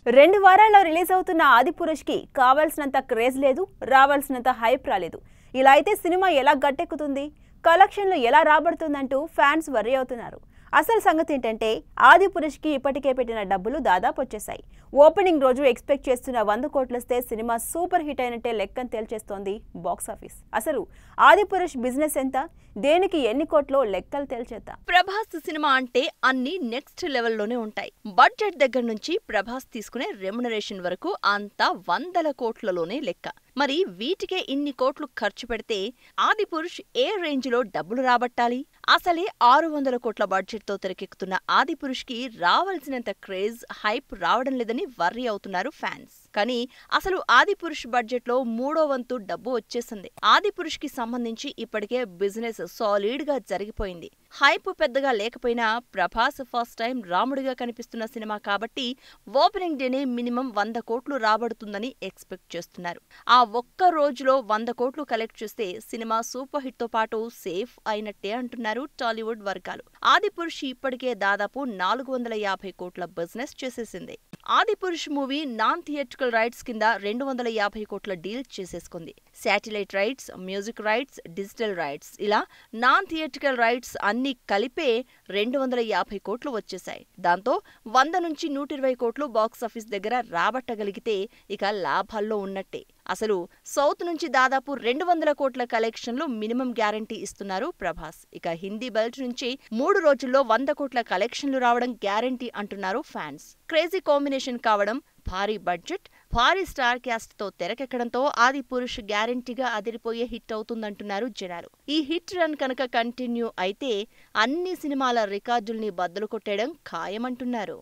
రెండు వారాల్లో రిలీజ్ అవుతున్న ఆదిపురుష్కి కావాల్సినంత క్రేజ్ లేదు రావాల్సినంత హైప్ రాలేదు ఇలా అయితే సినిమా ఎలా గట్టెక్కుతుంది కలెక్షన్లు ఎలా రాబడుతుందంటూ ఫ్యాన్స్ వర్రీ అవుతున్నారు అసలు సంగతి ఏంటంటే ఆదిపురుష్కి ఇప్పటికే పెట్టిన డబ్బులు దాదాపు వచ్చేసాయి ఓపెనింగ్ రోజు ఎక్స్పెక్ట్ చేస్తున్న వంద కోట్లొస్తే సినిమా సూపర్ హిట్ అయినట్టే లెక్కను తేల్చేస్తోంది బాక్స్ ఆఫీస్ అసలు ఆదిపురుష్ బిజినెస్ ఎంత దేనికి ఎన్ని కోట్లో లెక్కలు తేల్చేద్దాం ప్రభాస్ సినిమా అంటే అన్ని నెక్స్ట్ లెవెల్లోనే ఉంటాయి బడ్జెట్ దగ్గర నుంచి ప్రభాస్ తీసుకునే రెమ్యునరేషన్ వరకు అంతా వందల కోట్లలోనే లెక్క మరి వీటికే ఇన్ని కోట్లు ఖర్చు పెడితే ఆదిపురుష్ ఏ రేంజ్ లో డబ్బులు రాబట్టాలి అసలే ఆరు వందల కోట్ల బడ్జెట్ తో తెరకెక్కుతున్న ఆదిపురుష్ కి రావాల్సినంత క్రేజ్ హైప్ రావడం లేదని వర్రీ అవుతున్నారు ఫ్యాన్స్ కానీ అసలు ఆదిపురుష్ బడ్జెట్ లో మూడో వంతు డబ్బు వచ్చేసింది ఆదిపురుష్ కి సంబంధించి ఇప్పటికే బిజినెస్ సాలిడ్ గా జరిగిపోయింది హైప్ పెద్దగా లేకపోయినా ప్రభాస్ ఫస్ట్ టైం రాముడిగా కనిపిస్తున్న సినిమా కాబట్టి ఓపెనింగ్ డేనే మినిమం వంద కోట్లు రాబడుతుందని ఎక్స్పెక్ట్ చేస్తున్నారు ఆ ఒక్క రోజులో వంద కోట్లు కలెక్ట్ చేస్తే సినిమా సూపర్ హిట్ తో పాటు సేఫ్ అయినట్టే అంటున్నారు టాలీవుడ్ వర్గాలు ఆదిపురుష్ ఇప్పటికే దాదాపు నాలుగు వందల యాభై కోట్ల బిజినెస్ చేసేసింది Adipurush movie non theatrical rights కింద రెండు వందల యాభై కోట్ల డీల్ చేసేసుకుంది satellite rights music rights digital rights ఇలా నాన్ థియేట్రికల్ రైట్స్ అన్ని కలిపే రెండు వందల యాభై కోట్లు వచ్చేశాయి దాంతో వంద నుంచి నూట ఇరవై కోట్లు బాక్సాఫీస్ దగ్గర రాబట్టగలిగితే ఇక లాభాల్లో ఉన్నట్టే అసలు సౌత్ నుంచి దాదాపు రెండు వందల కోట్ల కలెక్షన్లు మినిమం గ్యారంటీ ఇస్తున్నారు ప్రభాస్ ఇక హిందీ బెల్ట్ నుంచి మూడు రోజుల్లో వంద కోట్ల కలెక్షన్లు రావడం గ్యారంటీ అంటున్నారు ఫ్యాన్స్ క్రేజీ కాంబినేషన్ కావడం భారీ బడ్జెట్ భారీ స్టార్ క్యాస్ట్ తో తెరకెక్కడంతో ఆది పురుష్ గ్యారంటీగా అదిరిపోయే హిట్ అవుతుందంటున్నారు జనాలు ఈ హిట్ రన్ కనుక కంటిన్యూ అయితే అన్ని సినిమాల రికార్డుల్ని బద్దలు కొట్టేయడం ఖాయమంటున్నారు